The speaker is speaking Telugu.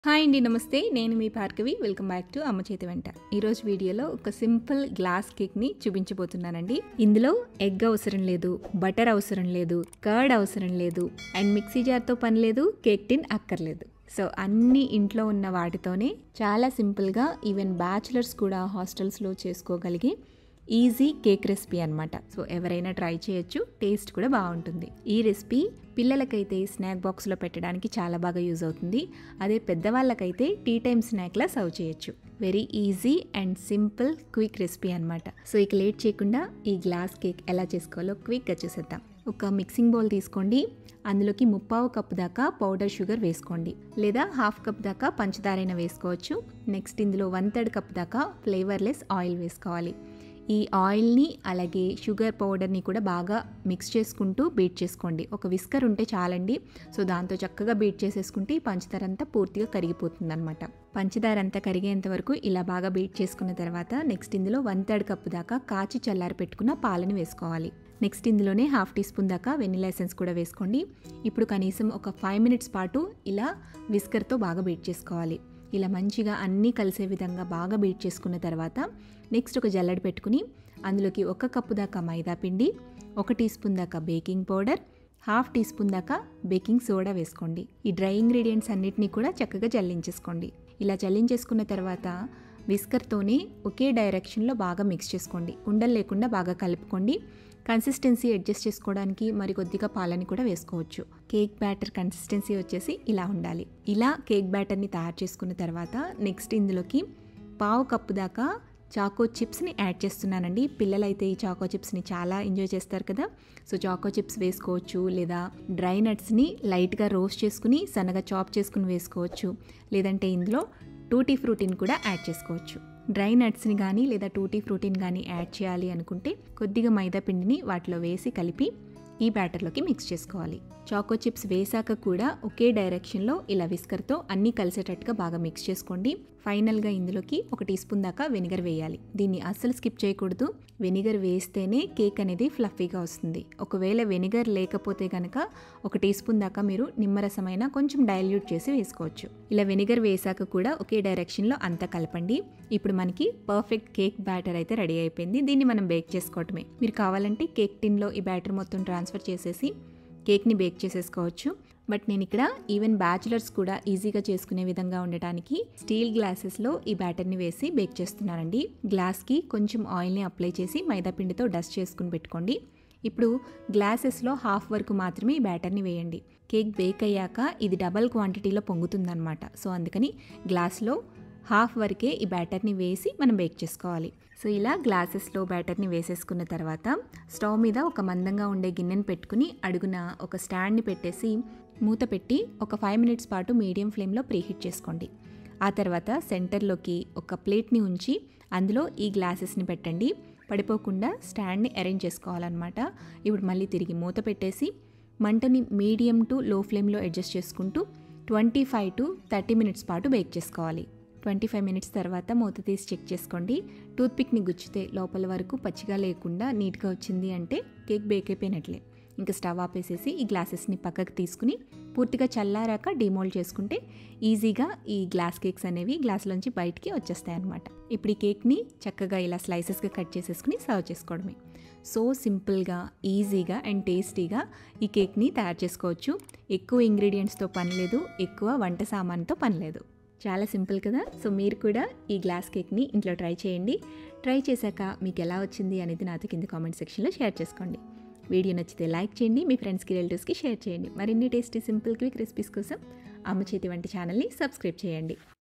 హాయ్ అండి నమస్తే నేను మీ భార్గవి వెల్కమ్ బ్యాక్ టు అమ్మ చేతి వెంట ఈరోజు వీడియోలో ఒక సింపుల్ గ్లాస్ కేక్ని చూపించబోతున్నానండి ఇందులో ఎగ్ అవసరం లేదు బటర్ అవసరం లేదు కర్డ్ అవసరం లేదు అండ్ మిక్సీ జార్తో పని లేదు కేక్ టిన్ అక్కర్లేదు సో అన్ని ఇంట్లో ఉన్న వాటితోనే చాలా సింపుల్గా ఈవెన్ బ్యాచులర్స్ కూడా హాస్టల్స్లో చేసుకోగలిగే ఈజీ కేక్ రెసిపీ అనమాట సో ఎవరైనా ట్రై చేయొచ్చు టేస్ట్ కూడా బాగుంటుంది ఈ రెసిపీ పిల్లలకైతే స్నాక్ బాక్స్లో పెట్టడానికి చాలా బాగా యూజ్ అవుతుంది అదే పెద్దవాళ్ళకైతే టీ టైమ్ స్నాక్లా సర్వ్ చేయొచ్చు very easy and simple quick recipe అనమాట సో ఇక లేట్ చేయకుండా ఈ గ్లాస్ కేక్ ఎలా చేసుకోవాలో క్విక్గా చూసేద్దాం ఒక మిక్సింగ్ బౌల్ తీసుకోండి అందులోకి ముప్పావు కప్ దాకా పౌడర్ షుగర్ వేసుకోండి లేదా హాఫ్ కప్ దాకా పంచదారైనా వేసుకోవచ్చు నెక్స్ట్ ఇందులో వన్ థర్డ్ కప్ దాకా ఫ్లేవర్లెస్ ఆయిల్ వేసుకోవాలి ఈ ఆయిల్ని అలాగే షుగర్ పౌడర్ని కూడా బాగా మిక్స్ చేసుకుంటూ బీట్ చేసుకోండి ఒక విస్కర్ ఉంటే చాలండి సో దాంతో చక్కగా బీట్ చేసేసుకుంటే ఈ పంచదార అంతా పూర్తిగా కరిగిపోతుంది అనమాట పంచదార అంతా కరిగేంత వరకు ఇలా బాగా బీట్ చేసుకున్న తర్వాత నెక్స్ట్ ఇందులో వన్ థర్డ్ కప్ దాకా కాచి చల్లారి పెట్టుకున్న పాలని వేసుకోవాలి నెక్స్ట్ ఇందులోనే హాఫ్ టీ స్పూన్ దాకా వెనిలా ఎసెన్స్ కూడా వేసుకోండి ఇప్పుడు కనీసం ఒక ఫైవ్ మినిట్స్ పాటు ఇలా విస్కర్తో బాగా బీట్ చేసుకోవాలి ఇలా మంచిగా అన్నీ కలిసే విధంగా బాగా బీట్ చేసుకున్న తర్వాత నెక్స్ట్ ఒక జల్లెడ పెట్టుకుని అందులోకి ఒక కప్పు దాకా మైదా పిండి ఒక టీ స్పూన్ దాకా baking powder half teaspoon దాకా బేకింగ్ సోడా వేసుకోండి ఈ డ్రై ఇంగ్రీడియంట్స్ అన్నిటినీ కూడా చక్కగా జల్లించేసుకోండి ఇలా జల్లించేసుకున్న తర్వాత విస్కర్తోనే ఒకే డైరెక్షన్లో బాగా మిక్స్ చేసుకోండి ఉండలు లేకుండా బాగా కలుపుకోండి కన్సిస్టెన్సీ అడ్జస్ట్ చేసుకోవడానికి మరి కొద్దిగా పాలని కూడా వేసుకోవచ్చు కేక్ బ్యాటర్ కన్సిస్టెన్సీ వచ్చేసి ఇలా ఉండాలి ఇలా కేక్ బ్యాటర్ని తయారు చేసుకున్న తర్వాత నెక్స్ట్ ఇందులోకి పావు కప్పు దాకా చాకో చిప్స్ని యాడ్ చేస్తున్నానండి పిల్లలైతే ఈ చాకో చిప్స్ని చాలా ఎంజాయ్ చేస్తారు కదా సో చాకో చిప్స్ వేసుకోవచ్చు లేదా డ్రై నట్స్ని లైట్గా రోస్ట్ చేసుకుని సన్నగా చాప్ చేసుకుని వేసుకోవచ్చు లేదంటే ఇందులో టూటీ ఫ్రూటీని కూడా యాడ్ చేసుకోవచ్చు డ్రై నట్స్ని కానీ లేదా టూటీ ఫ్రూటీని కానీ యాడ్ చేయాలి అనుకుంటే కొద్దిగా మైదా పిండిని వాటిలో వేసి కలిపి ఈ బ్యాటర్లోకి మిక్స్ చేసుకోవాలి చాకో చిప్స్ వేసాక కూడా ఒకే డైరెక్షన్లో ఇలా విస్కర్తో అన్నీ కలిసేటట్టుగా బాగా మిక్స్ చేసుకోండి ఫైనల్గా ఇందులోకి ఒక టీ స్పూన్ దాకా వెనిగర్ వేయాలి దీన్ని అస్సలు స్కిప్ చేయకూడదు వెనిగర్ వేస్తేనే కేక్ అనేది ఫ్లఫీగా వస్తుంది ఒకవేళ వెనిగర్ లేకపోతే కనుక ఒక టీ స్పూన్ దాకా మీరు నిమ్మరసమైన కొంచెం డైల్యూట్ చేసి వేసుకోవచ్చు ఇలా వెనిగర్ వేసాక కూడా ఒకే డైరెక్షన్లో అంతా కలపండి ఇప్పుడు మనకి పర్ఫెక్ట్ కేక్ బ్యాటర్ అయితే రెడీ అయిపోయింది దీన్ని మనం బేక్ చేసుకోవటమే మీరు కావాలంటే కేక్ టిన్లో ఈ బ్యాటర్ మొత్తం ట్రాన్స్ఫర్ చేసేసి కేక్ని బేక్ చేసేసుకోవచ్చు బట్ నేను ఇక్కడ ఈవెన్ బ్యాచులర్స్ కూడా ఈజీగా చేసుకునే విధంగా ఉండటానికి స్టీల్ గ్లాసెస్లో ఈ బ్యాటర్ని వేసి బేక్ చేస్తున్నానండి గ్లాస్కి కొంచెం ఆయిల్ని అప్లై చేసి మైదా పిండితో డస్ట్ చేసుకుని పెట్టుకోండి ఇప్పుడు గ్లాసెస్లో హాఫ్ వరకు మాత్రమే ఈ బ్యాటర్ని వేయండి కేక్ బేక్ అయ్యాక ఇది డబల్ క్వాంటిటీలో పొంగుతుందన్నమాట సో అందుకని గ్లాస్లో హాఫ్ వరకే ఈ బ్యాటర్ని వేసి మనం బేక్ చేసుకోవాలి సో ఇలా గ్లాసెస్లో బ్యాటర్ని వేసేసుకున్న తర్వాత స్టవ్ మీద ఒక మందంగా ఉండే గిన్నెని పెట్టుకుని అడుగున ఒక స్టాండ్ని పెట్టేసి మూత పెట్టి ఒక ఫైవ్ మినిట్స్ పాటు మీడియం ఫ్లేమ్లో ప్రీహీట్ చేసుకోండి ఆ తర్వాత సెంటర్లోకి ఒక ప్లేట్ని ఉంచి అందులో ఈ గ్లాసెస్ని పెట్టండి పడిపోకుండా స్టాండ్ని అరేంజ్ చేసుకోవాలన్నమాట ఇప్పుడు మళ్ళీ తిరిగి మూత పెట్టేసి మంటని మీడియం టు లో ఫ్లేమ్లో అడ్జస్ట్ చేసుకుంటూ twenty five to thirty minutes పాటు బేక్ చేసుకోవాలి ట్వంటీ ఫైవ్ మినిట్స్ తర్వాత మూత తీసి చెక్ చేసుకోండి టూత్పిక్ని గుచ్చితే లోపల వరకు పచ్చిగా లేకుండా నీట్గా వచ్చింది అంటే కేక్ బేక్ అయిపోయినట్లే ఇంకా స్టవ్ ఆపేసేసి ఈ గ్లాసెస్ని పక్కకు తీసుకుని పూర్తిగా చల్లారాక డిమోల్డ్ చేసుకుంటే ఈజీగా ఈ గ్లాస్ కేక్స్ అనేవి గ్లాసులోంచి బయటికి వచ్చేస్తాయి అనమాట ఇప్పుడు ఈ కేక్ని చక్కగా ఇలా స్లైసెస్గా కట్ చేసేసుకుని సర్వ్ చేసుకోవడమే సో సింపుల్గా ఈజీగా అండ్ టేస్టీగా ఈ కేక్ని తయారు చేసుకోవచ్చు ఎక్కువ ఇంగ్రీడియంట్స్తో పని లేదు ఎక్కువ వంట సామాన్తో పని లేదు చాలా సింపుల్ కదా సో మీరు కూడా ఈ గ్లాస్ కేక్ని ఇంట్లో ట్రై చేయండి ట్రై చేశాక మీకు ఎలా వచ్చింది అనేది నాతో కింద కామెంట్ సెక్షన్లో షేర్ చేసుకోండి వీడియో నచ్చితే లైక్ చేయండి మీ ఫ్రెండ్స్కి రిలేటివ్స్కి షేర్ చేయండి మరిన్ని టేస్టీ సింపుల్ క్విక్ రెసిపీస్ కోసం అమ్మ చేతి వంటి ఛానల్ని సబ్స్క్రైబ్ చేయండి